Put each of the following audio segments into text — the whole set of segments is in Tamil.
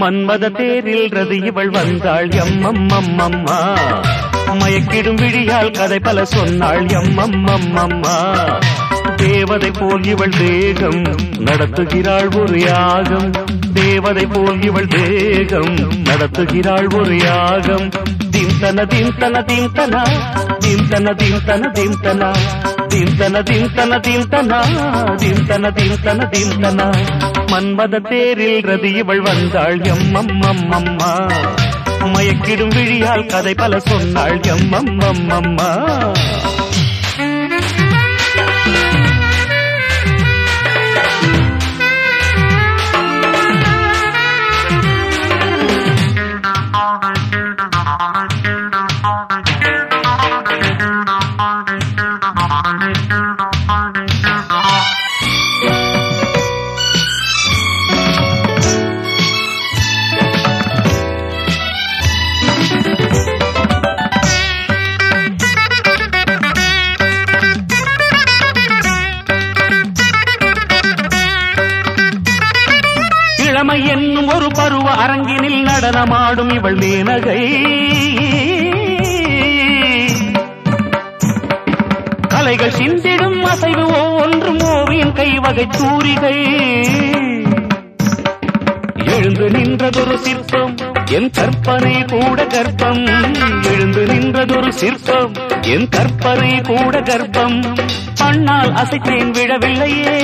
மன்மத தேரில் ரதி இவள் வந்தாள் எம்மம்மம்மம்மா மயக்கிடும் விழியால் கதை பல சொன்னாள் எம்மம்மம்மம்மா தேவதை போல் இவள் தேகம் நடத்துகிறாள் ஒரு யாகம் தேவதை போல் இவள் தேகம் நடத்துகிறாள் ஒரு யாகம் திந்தன திந்தன திந்தன திந்தன திந்தன திந்தன திந்தன திந்தன திந்தன திந்தன திந்தன திந்தன மன்மத தேரில் ரதி இவள் வந்தாள் எம்மம்மம்மம்மா மயக்கிடும் விழியால் கதை பல சொன்னாள் எம்மம்மம்மம்மா இளமை என்னும் ஒரு பருவ அரங்கினில் நடனமாடும் இவள் மேனகை கலைகள் சிந்திடும் அசைவு ஒவ்வொன்றும் ஓவியம் கைவகை தூரிகை எழுந்து நின்றதொரு சிற்பம் என் கற்பனை கூட கற்பம் எழுந்து நின்றதொரு சிற்பம் என் கற்பனை கூட கர்ப்பம் பண்ணால் அசைத்தேன் விழவில்லையே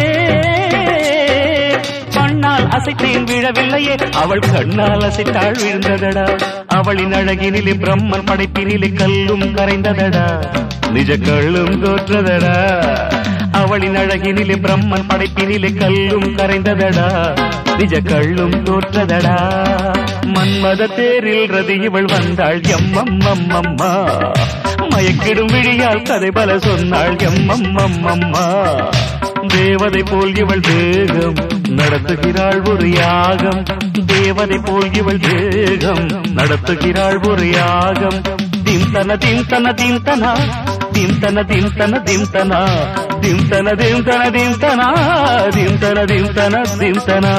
பண்ணால் அசைத்தேன் விழவில்லையே அவள் கண்ணால் அசைத்தாள் விழுந்ததடா அவளின் அழகினிலே பிரம்மன் படைப்பினிலே கல்லும் கரைந்ததடா நிஜ கள்ளும் தோற்றதடா அவளின் அழகினிலே பிரம்மன் படைப்பினிலே கல்லும் கரைந்ததடா நிஜ கள்ளும் தோற்றதடா மன்மத தேரில் ரதி இவள் வந்தாள் எம்மம்மம்மம்மா மயக்கிடும் விழியால் கதை பல சொன்னாள் எம்மம்மம்மம்மா தேவதை போல் இவள் தேகம் நடத்துகிறாள் ஒரு யாகம் தேவதை போல் இவள் தேகம் நடத்துகிறாள் ஒரு யாகம் திம்தன திம்தன திம்தனா திம்தன திம்தன திம்தனா திம்தன திம்தன திம்தனா திம்தன திம்தன திம்தனா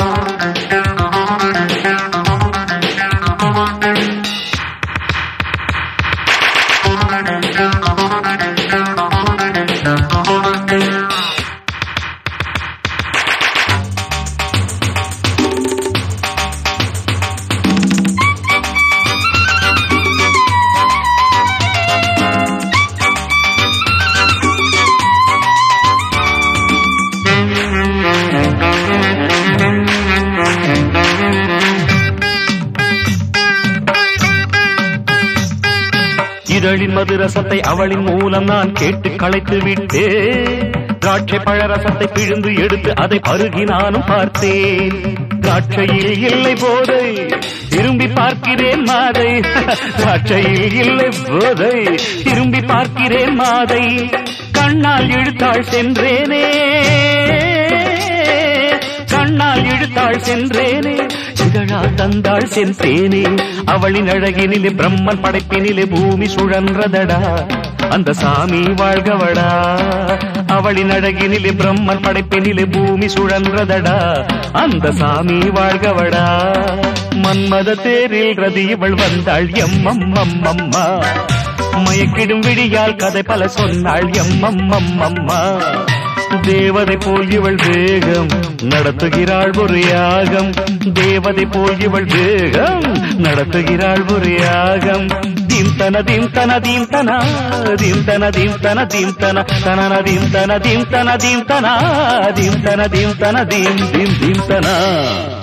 இதழின் மதுரசத்தை அவளின் மூலம் நான் கேட்டு களைத்து விட்டேன் திராட்சை பழரசத்தை பிழிந்து எடுத்து அதை பருகி நானும் பார்த்தேன் திராட்சையில் இல்லை போதை திரும்பி பார்க்கிறேன் மாதை திராட்சையில் இல்லை போதை திரும்பி பார்க்கிறேன் மாதை கண்ணால் இழுத்தாள் சென்றேனே கண்ணால் இழுத்தாள் சென்றேனே இதழால் தந்தாள் சென்றேனே அவளின் அழகினிலே பிரம்மன் படைப்பினிலே பூமி சுழன்றதடா அந்த சாமி வாழ்கவடா அவளின் அழகினிலே பிரம்மன் படைப்பினிலே பூமி சுழன்றதடா அந்த சாமி வாழ்கவடா மன்மத தேரில் ரதி இவள் வந்தாள் எம்மம்மம்மம்மா மயக்கிடும் விடியால் கதை பல சொன்னாள் எம்மம்மம்மம்மா தேவதை போல் இவள் தேகம் நடத்துகிறாள் ஒரு யாகம் தேவதை போல் இவள் தேகம் நடத்துகிறாள் ஒரு யாகம் திம்தன திம்தன திம்தன திம்தன திம்தன திம்தன தனன திம்தன திம்தன திம்தன திம்தன திம்தன திம் திம் திம்தன